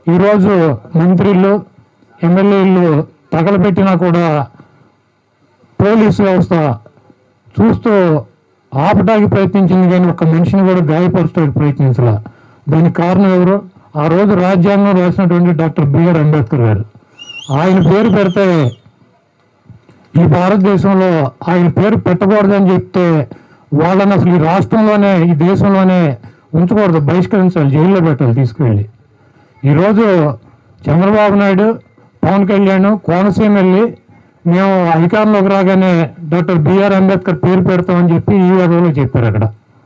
ఈరోజు మంత్రులు ఎమ్మెల్యేలు తగలబెట్టినా కూడా పోలీసు వ్యవస్థ చూస్తూ ఆపడానికి ప్రయత్నించింది కానీ ఒక మనిషిని కూడా గాయపరచడానికి ప్రయత్నించాల దానికి కారణం ఎవరు ఆ రోజు రాజ్యాంగం రాసినటువంటి డాక్టర్ బిఆర్ అంబేద్కర్ గారు ఆయన పేరు పెడితే ఈ భారతదేశంలో ఆయన పేరు పెట్టకూడదని చెప్తే వాళ్ళని అసలు ఈ రాష్ట్రంలోనే ఈ దేశంలోనే ఉంచకూడదు బహిష్కరించాలి జైల్లో పెట్టాలి తీసుకువెళ్ళి ఈరోజు చంద్రబాబు నాయుడు పవన్ కళ్యాణ్ కోనసీమ వెళ్ళి మేము అధికారంలోకి రాగానే డాక్టర్ బిఆర్ అంబేద్కర్ పేరు పెడతామని చెప్పి ఈ విధంలో చెప్పారు అక్కడ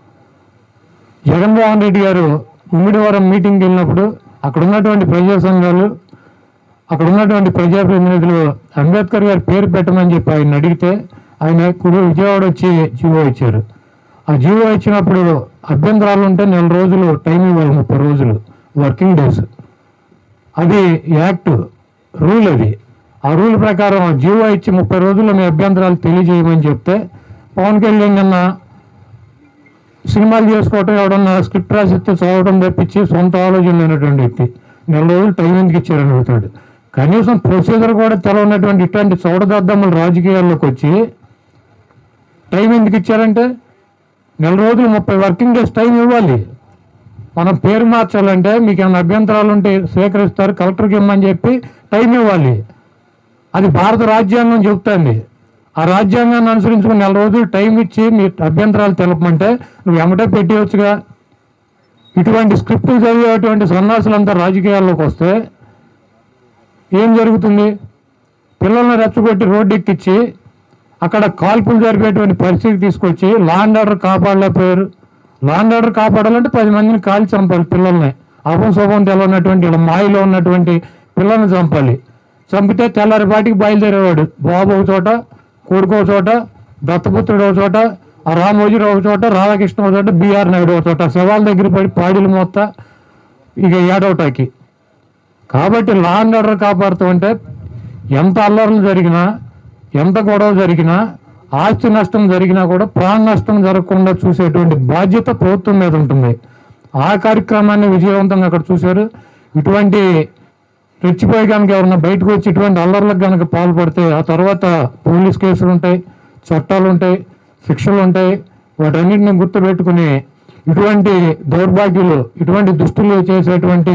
జగన్మోహన్ రెడ్డి గారు ఉమ్మిడివరం మీటింగ్కి వెళ్ళినప్పుడు అక్కడ ఉన్నటువంటి ప్రజా సంఘాలు అక్కడ ఉన్నటువంటి ప్రజాప్రతినిధులు అంబేద్కర్ గారి పేరు పెట్టమని చెప్పి ఆయన అడిగితే ఆయన ఇప్పుడు విజయవాడ వచ్చి జీవో ఇచ్చారు ఆ జీవో ఇచ్చినప్పుడు అభ్యంతరాలు ఉంటే నెల రోజులు టైం ఇవ్వాలి ముప్పై రోజులు వర్కింగ్ డేస్ అది యాక్ట్ రూల్ అది ఆ రూల్ ప్రకారం జీవో ఇచ్చి ముప్పై రోజుల్లో మీ అభ్యంతరాలు తెలియజేయమని చెప్తే పవన్ కళ్యాణ్ కన్నా సినిమాలు చేసుకోవటం ఎవడన్నా స్క్రిప్ట్ రాసిస్తే చదవడం తప్పించి సొంత ఆలోచన లేనటువంటి వ్యక్తి నెల రోజులు టైం ఎందుకు ఇచ్చారని అడుగుతాడు కనీసం ప్రొసీజర్ కూడా తెలవనటువంటి ఇట్లాంటి చౌడదద్దమ్మలు రాజకీయాల్లోకి వచ్చి టైం ఎందుకు ఇచ్చారంటే నెల రోజులు ముప్పై వర్కింగ్ డేస్ టైం ఇవ్వాలి మనం పేరు మార్చాలంటే మీకు ఏమైనా అభ్యంతరాలు ఉంటే స్వీకరిస్తారు కలెక్టర్కి ఇమ్మని చెప్పి టైం ఇవ్వాలి అది భారత రాజ్యాంగం చెబుతుంది ఆ రాజ్యాంగాన్ని అనుసరించుకుని నెల రోజులు టైం ఇచ్చి మీ అభ్యంతరాలు తెలపమంటే నువ్వు ఎమ్మటే పెట్టేయచ్చుగా ఇటువంటి స్క్రిప్టులు చదివేటువంటి సన్నాసులంతా రాజకీయాల్లోకి వస్తే ఏం జరుగుతుంది పిల్లల్ని రెచ్చగొట్టి రోడ్డు ఎక్కించి అక్కడ కాల్పులు జరిపేటువంటి పరిస్థితి తీసుకొచ్చి లా అండ్ ఆర్డర్ కాపాడలేకపోయారు లా అండ్ ఆర్డర్ కాపాడాలంటే పది మందిని కాల్చి చంపాలి పిల్లల్ని అపం శోభం తెలవనటువంటి ఇలా మాయలో ఉన్నటువంటి పిల్లల్ని చంపాలి చంపితే తెల్లారిపాటికి బయలుదేరేవాడు బాబు ఒక చోట కొడుకు ఒక చోట దత్తపుత్రుడు ఒక చోట ఆ రామోజీరావు ఒక చోట రాధాకృష్ణ ఒక చోట బీఆర్ నాయుడు ఒక చోట శవాల దగ్గర పడి పాడిలు మొత్తం ఇక ఏడవటాకి కాబట్టి లా అండ్ ఆర్డర్ కాపాడుతూ అంటే ఎంత అల్లర్లు జరిగినా ఎంత గొడవ జరిగినా ఆస్తి నష్టం జరిగినా కూడా ప్రాణ నష్టం జరగకుండా చూసేటువంటి బాధ్యత ప్రభుత్వం మీద ఉంటుంది ఆ కార్యక్రమాన్ని విజయవంతంగా అక్కడ చూశారు ఇటువంటి రెచ్చిపోయి కనుక ఎవరన్నా బయటకు వచ్చి ఇటువంటి అల్లర్లకు కనుక పాల్పడితే ఆ తర్వాత పోలీస్ కేసులు ఉంటాయి చట్టాలు ఉంటాయి శిక్షలు ఉంటాయి వాటన్నిటిని గుర్తుపెట్టుకుని ఇటువంటి దౌర్భాగ్యులు ఇటువంటి దుస్తులు చేసేటువంటి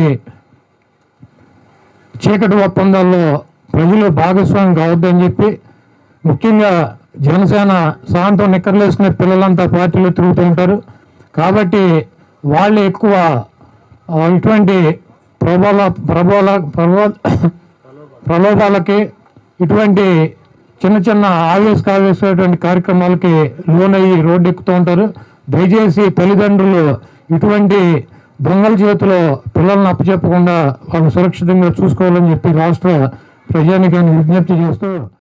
చీకటి ఒప్పందాల్లో ప్రజలు భాగస్వామ్యం కావద్దని చెప్పి ముఖ్యంగా జనసేన సాంతం నిక్కర్లేసుకునే పిల్లలంతా పార్టీలో తిరుగుతూ ఉంటారు కాబట్టి వాళ్ళు ఎక్కువ ఆ, ఇటువంటి ప్రబల ప్రబల ప్రబల ప్రలోభాలకి ఇటువంటి చిన్న చిన్న ఆవేశ కావేసేటువంటి కార్యక్రమాలకి లోనయ్యి రోడ్డు ఎక్కుతూ ఉంటారు దయచేసి తల్లిదండ్రులు ఇటువంటి దొంగల చేతిలో పిల్లల్ని అప్పచెప్పకుండా వాళ్ళు సురక్షితంగా చూసుకోవాలని చెప్పి రాష్ట్ర ప్రజానికాన్ని విజ్ఞప్తి చేస్తూ